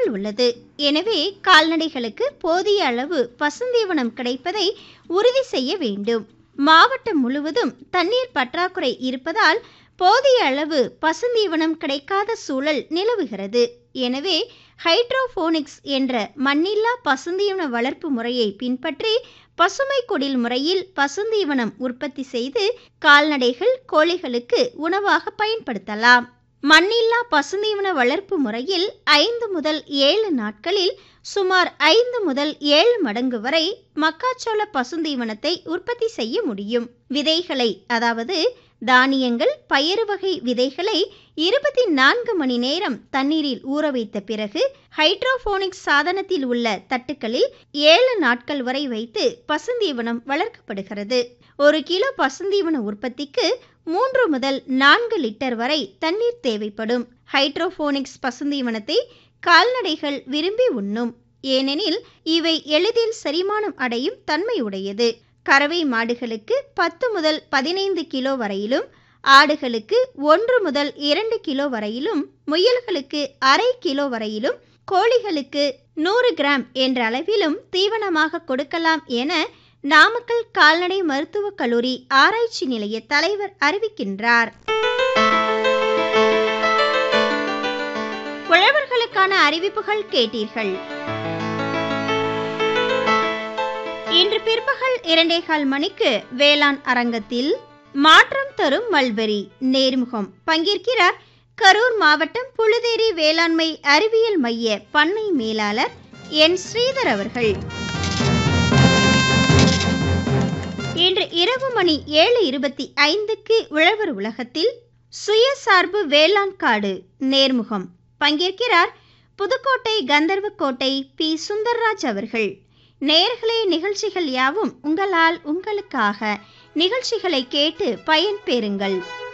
நாட்கள் உள்ளது எனவே கால்நடைகளுக்கு போதிய அளவு பசுந்தீவனம் கிடைப்பதை உறுதி செய்ய வேண்டும் மாவட்டம் முழுவதும் தண்ணீர் பற்றாக்குறை இருப்பதால் போதிய அளவு பசுந்தீவனம் கிடைக்காத சூழல் நிலவுகிறது எனவே ஹைட்ரோபோனிக்ஸ் என்ற மண்ணில்லா பசுந்தீவன வளர்ப்பு முறையை பின்பற்றி பசுமை குடில் முறையில் பசுந்தீவனம் உற்பத்தி செய்து கால்நடைகள் கோழிகளுக்கு உணவாக பயன்படுத்தலாம் மண்ணில்லா பசுந்தீவன வளர்ப்பு முறையில் ஐந்து முதல் ஏழு நாட்களில் சுமார் ஐந்து முதல் ஏழு மடங்கு வரை மக்காச்சோள பசுந்தீவனத்தை உற்பத்தி செய்ய முடியும் விதைகளை அதாவது தானியங்கள் பயறு வகை விதைகளை இருபத்தி நான்கு மணி நேரம் தண்ணீரில் ஊற வைத்த பிறகு ஹைட்ரோபோனிக்ஸ் சாதனத்தில் உள்ள தட்டுக்களில் ஏழு நாட்கள் வரை வைத்து பசுந்தீவனம் வளர்க்கப்படுகிறது ஒரு கிலோ பசுந்தீவன உற்பத்திக்கு மூன்று முதல் நான்கு லிட்டர் வரை தண்ணீர் தேவைப்படும் ஹைட்ரோபோனிக்ஸ் பசுந்தீவனத்தை கால்நடைகள் விரும்பி உண்ணும் ஏனெனில் இவை எளிதில் செரிமானம் அடையும் தன்மையுடையது கறவை மாடுகளுக்கு பத்து முதல் பதினைந்து கிலோ வரையிலும் ஆடுகளுக்கு ஒன்று முதல் இரண்டு கிலோ வரையிலும் முயல்களுக்கு அரை கிலோ வரையிலும் கோழிகளுக்கு நூறு கிராம் என்ற அளவிலும் தீவனமாக கொடுக்கலாம் என நாமக்கல் கால்நடை மருத்துவக் கல்லூரி ஆராய்ச்சி நிலைய தலைவர் அறிவிக்கின்றார் உழவர்களுக்கான அறிவிப்புகள் கேட்டீர்கள் இன்று பிற்பகல் இரண்டேகால் மணிக்கு வேளாண் அரங்கத்தில் மாற்றம் தரும் மல்பெரி நேர்முகம் பங்கேற்கிறார் கரூர் மாவட்டம் புழுதேரி வேளாண்மை அறிவியல் மைய பண்ணை மேலாளர் என் ஸ்ரீதர் அவர்கள் இன்று இரவு மணி ஏழு இருபத்தி ஐந்துக்கு உழவர் உலகத்தில் சுயசார்பு வேளாண் காடு நேர்முகம் பங்கேற்கிறார் புதுக்கோட்டை கந்தர்வக்கோட்டை பி சுந்தர்ராஜ் அவர்கள் நேர்களே நிகழ்ச்சிகள் யாவும் உங்களால் உங்களுக்காக நிகழ்ச்சிகளை கேட்டு பயன்பெறுங்கள்